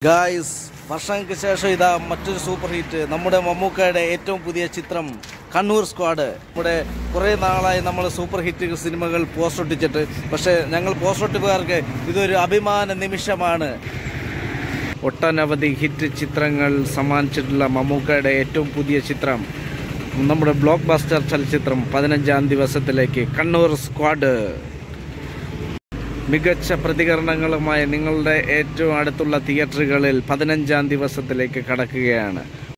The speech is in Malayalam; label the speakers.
Speaker 1: ഗായ്സ് വർഷങ്ങൾക്ക് ശേഷം ഇതാ മറ്റൊരു സൂപ്പർ ഹിറ്റ് നമ്മുടെ മമ്മൂക്കയുടെ ഏറ്റവും പുതിയ ചിത്രം കണ്ണൂർ സ്ക്വാഡ് നമ്മുടെ കുറേ നാളായി നമ്മൾ സൂപ്പർ ഹിറ്റ് സിനിമകൾ പോസ്റ്റ് ഒട്ടിച്ചിട്ട് പക്ഷേ ഞങ്ങൾ പോസ്റ്റ് ഒട്ടിപ്പുകാർക്ക് ഇതൊരു അഭിമാന നിമിഷമാണ് ഒട്ടനവധി ഹിറ്റ് ചിത്രങ്ങൾ സമ്മാനിച്ചിട്ടുള്ള മമ്മൂക്കയുടെ ഏറ്റവും പുതിയ ചിത്രം നമ്മുടെ ബ്ലോക്ക് ബസ്റ്റർ ചലച്ചിത്രം പതിനഞ്ചാം ദിവസത്തിലേക്ക് കണ്ണൂർ സ്ക്വാഡ് മികച്ച പ്രതികരണങ്ങളുമായി നിങ്ങളുടെ ഏറ്റവും അടുത്തുള്ള തിയേറ്ററുകളിൽ പതിനഞ്ചാം ദിവസത്തിലേക്ക് കടക്കുകയാണ്